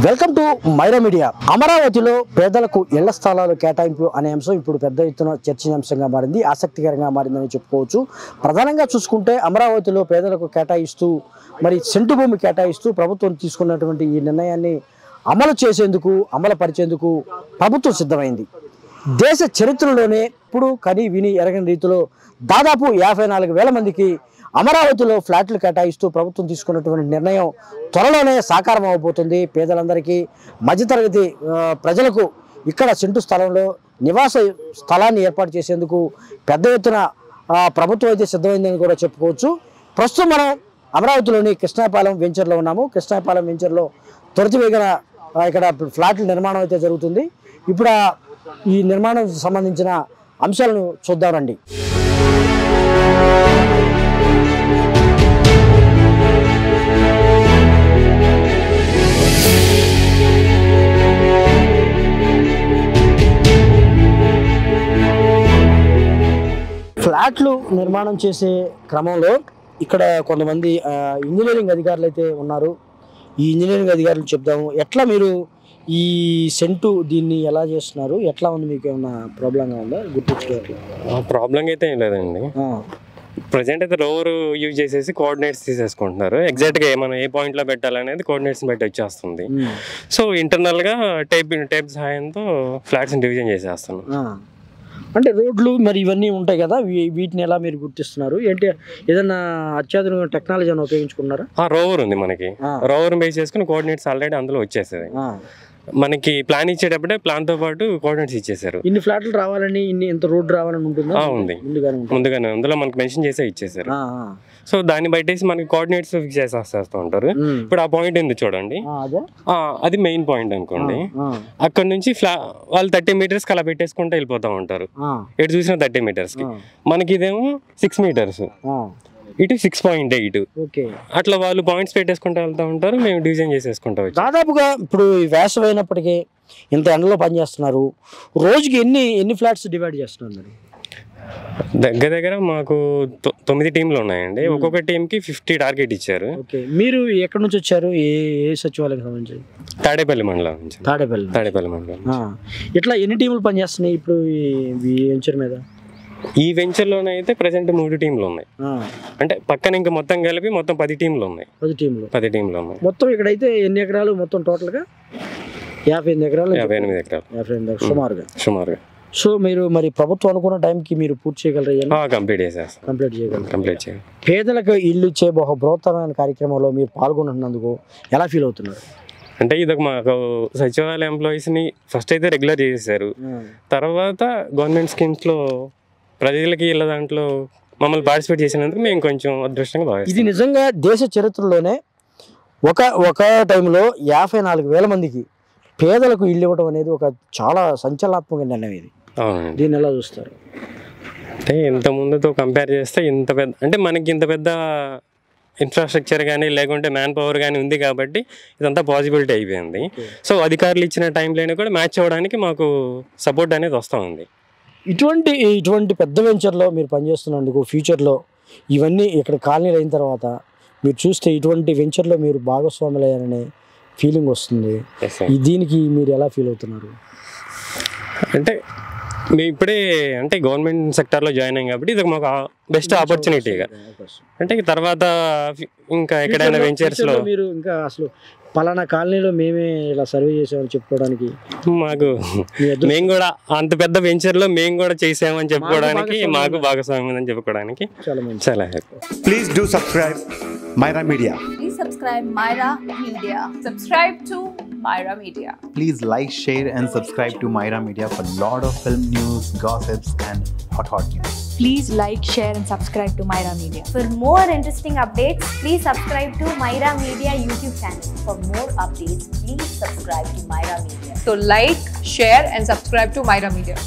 Welcome to Myra media అమరావతిలో పేదలకు ఇళ్ల స్థలాలు కేటాయింపు అనే అంశం ఇప్పుడు పెద్ద ఎత్తున చర్చనీయాంశంగా మారింది ఆసక్తికరంగా మారిందని చెప్పుకోవచ్చు ప్రధానంగా చూసుకుంటే అమరావతిలో పేదలకు కేటాయిస్తూ మరి సెంటు భూమి కేటాయిస్తూ ప్రభుత్వం తీసుకున్నటువంటి ఈ నిర్ణయాన్ని అమలు చేసేందుకు అమలు పరిచేందుకు ప్రభుత్వం సిద్ధమైంది దేశ చరిత్రలోనే ఇప్పుడు కని విని ఎరగని రీతిలో దాదాపు యాభై నాలుగు వేల మందికి అమరావతిలో ఫ్లాట్లు కేటాయిస్తూ ప్రభుత్వం తీసుకున్నటువంటి నిర్ణయం త్వరలోనే సాకారం అవబోతుంది పేదలందరికీ మధ్యతరగతి ఆ, ప్రజలకు ఇక్కడ సెంటు స్థలంలో నివాస స్థలాన్ని ఏర్పాటు చేసేందుకు పెద్ద ఎత్తున ఆ, ప్రభుత్వం అయితే సిద్ధమైందని కూడా చెప్పుకోవచ్చు ప్రస్తుతం మనం అమరావతిలోని కృష్ణాపాలెం వెంచర్లో ఉన్నాము కృష్ణాపాలెం వెంచర్లో త్వరితవేగన ఆ, ఇక్కడ ఫ్లాట్ల నిర్మాణం అయితే జరుగుతుంది ఇప్పుడు ఆ ఈ నిర్మాణం సంబంధించిన అంశాలను చూద్దాం రండి ఫ్లాట్లు నిర్మాణం చేసే క్రమంలో ఇక్కడ కొంతమంది ఆ, ఇంజనీరింగ్ అధికారులు అయితే ఉన్నారు ఈ ఇంజనీరింగ్ అధికారులు చెప్దాము ఎట్లా మీరు ఈ సెంటు దీన్ని ఎలా చేస్తున్నారు ఎట్లా ఉంది మీకు ఏమైనా ప్రాబ్లంగా ఉందా గుర్తించుకోవట్లేదు ప్రాబ్లం అయితే ఏం లేదండి ప్రజెంట్ అయితే రోవర్ యూజ్ చేసేసి కోఆర్డినేట్స్ తీసేసుకుంటున్నారు ఎగ్జాక్ట్ గా మనం ఏ పాయింట్ లో పెట్టాలనేది కోఆర్డినేట్స్ బట్టి వచ్చేస్తుంది సో ఇంటర్నల్ గా టేప్ టేప్ సహాయంతో ఫ్లాట్స్ డివిజన్ చేసేస్తున్నాం అంటే రోడ్లు మరి ఇవన్నీ ఉంటాయి కదా వీ- వీటిని ఎలా మీరు గుర్తిస్తున్నారు ఏంటి ఏదైనా అత్యాధునిక టెక్నాలజీ అని ఉపయోగించుకున్నారా ఆ రోవర్ ఉంది మనకి ఆ. రోవర్ బేస్ చేసుకుని కోఆర్డినేట్స్ ఆల్రెడీ అందులో వచ్చేసేది ఆ. మనకి ప్లాన్ ఇచ్చేటప్పుడే ప్లాన్ తో పాటు కోఆర్డినేట్స్ ఇచ్చేసారు ఇన్ని ఫ్లాట్లు రావాలని ఇన్ని ఇంత రోడ్ రావాలని ఉంటుందా ఆ, ఉంది. ముందుగానే ఉంటుంది ముందుగానే అందులో మనకి మెన్షన్ చేసే ఇచ్చేసారు ఆ, ఆ. సో దాన్ని బట్టేసి మనకి కోఆర్డినేట్స్ ఫిక్స్ చేసేస్తూ ఉంటారు ఉమ్. ఇప్పుడు ఆ పాయింట్ ఉంది చూడండి ఆ, అదే ఆ, అది మెయిన్ పాయింట్ అనుకోండి ఆ, అక్కడ నుంచి ఫ్లా వాళ్ళు థర్టీ మీటర్స్కి అలా పెట్టేసుకుంటూ వెళ్ళిపోతూ ఉంటారు ఆ, ఎటు చూసిన థర్టీ మీటర్స్కి ఆ, మనకి ఇదేమో సిక్స్ మీటర్స్ ఆ. ఇటు సిక్స్ పాయింట్ ఎయిట్ ఓకే అట్లా వాళ్ళు పాయింట్స్ పెట్టేసుకుంటూ వెళ్తూ ఉంటారు మేము డివిజన్ చేసేసుకుంటూ వచ్చాం దాదాపుగా ఇప్పుడు ఈ వేసవి అయినప్పటికీ ఇంత ఎండలో పనిచేస్తున్నారు రోజుకి ఎన్ని ఎన్ని ఫ్లాట్స్ డివైడ్ చేస్తున్నారు మీరు దగ్గర దగ్గర మాకు తొ- తొమ్మిది టీంలు ఉన్నాయండి ఒక్కొక్క టీంకి ఫిఫ్టీ టార్గెట్ ఇచ్చారు ఓకే మీరు ఎక్కడి నుంచి వచ్చారు ఏ ఏ సచివాలయం సంబంధించి తాడేపల్లి మండలం నుంచి తాడేపల్లి తాడేపల్లి మండలం ఆ. ఇట్లా ఎన్ని టీములు పనిచేస్తున్నాయి ఇప్పుడు ఈ- ఈ వెంచర్ మీద ఈ వెంచర్లోనైతే ప్రజెంట్ మూడు టీంలు ఉన్నాయి ఆ, అంటే పక్కన ఇంకా మొత్తం కలిపి మొత్తం పది టీంలు ఉన్నాయి పది టీంలు పది టీంలు ఉన్నాయి మొత్తం ఇక్కడైతే ఎన్ని ఎకరాలు మొత్తం టోటల్గా యాభై ఎనిమిది ఎకరాలు యాభై ఎనిమిది ఎకరాలు యాభై ఎనిమిది ఎకరాలు సుమారుగా సుమారుగా సో మీరు మరి ప్రభుత్వం అనుకున్న టైంకి మీరు పూర్తి చేయగలరు ఇవన్నీ కంప్లీట్ చేసేస్తాం కంప్లీట్ చేయగలరు కంప్లీట్ చేయాలి పేదలకు ఇల్లు ఇచ్చే ఒక బృహత్తరమైన కార్యక్రమంలో మీరు పాల్గొంటున్నందుకు ఎలా ఫీల్ అవుతున్నారు అంటే ఇది ఒక మాకు సచివాలయ ఎంప్లాయీస్ని ఫస్ట్ అయితే రెగ్యులర్ చేసేసారు తర్వాత గవర్నమెంట్ స్కీమ్స్లో ప్రజలకి ఇళ్ళ దాంట్లో మమ్మల్ని పార్టిసిపేట్ చేసినందుకు మేము కొంచెం అదృష్టంగా ఇది భావిస్తాం నిజంగా దేశ చరిత్రలోనే ఒక ఒక టైంలో యాభై నాలుగు వేల మందికి పేదలకు ఇల్లు ఇవ్వడం అనేది ఒక చాలా సంచలనాత్మక నిర్ణయం ఇది అవునండి దీన్ని ఎలా చూస్తారు అంటే ఇంత ముందుతో కంపేర్ చేస్తే ఇంత పెద్ద అంటే మనకి ఇంత పెద్ద ఇన్ఫ్రాస్ట్రక్చర్ కానీ లేకుంటే మ్యాన్ పవర్ కానీ ఉంది కాబట్టి ఇదంతా పాసిబిలిటీ అయిపోయింది సో అధికారులు ఇచ్చిన టైంలోనే కూడా మ్యాచ్ అవ్వడానికి మాకు సపోర్ట్ అనేది వస్తూ ఉంది ఇటువంటి ఇటువంటి పెద్ద వెంచర్లో మీరు పనిచేస్తున్నందుకు ఫ్యూచర్లో ఇవన్నీ ఇక్కడ కాలనీలు అయిన తర్వాత మీరు చూస్తే ఇటువంటి వెంచర్లో మీరు భాగస్వాములు అయ్యారనే ఫీలింగ్ వస్తుంది Yes, sir. ఈ దీనికి మీరు ఎలా ఫీల్ అవుతున్నారు అంటే మేము ఇప్పుడే అంటే గవర్నమెంట్ సెక్టార్లో జాయిన్ అయ్యాం కాబట్టి ఇది ఒక మాకు బెస్ట్ ఆపర్చునిటీగా అంటే ఇక తర్వాత ఇంకా ఎక్కడైనా వెంచర్స్లో ఫ్యూచర్లో మీరు ఇంకా అసలు పలానా కాలనీలో మేమే ఇలా సర్వే చేసామని చెప్పుకోవడానికి మాకు మీ అదృష్టం. మేము కూడా అంత పెద్ద వెంచర్లో మేము కూడా చేసామని చెప్పుకోవడానికి భాగస్వామ్యం మాకు భాగస్వామ్యం అని చెప్పుకోవడానికి చాలా మంచి చాలా happy Please do subscribe Myra Media. Please subscribe Myra Media. Subscribe to Myra Media. please like, share, and subscribe to Myra Media for lot of film news, gossips, and hot hot news. Please like, share, and subscribe to Myra Media. For more interesting updates, please subscribe to Myra Media YouTube channel. For more updates, please subscribe to Myra Media. So like, share and subscribe to Myra Media.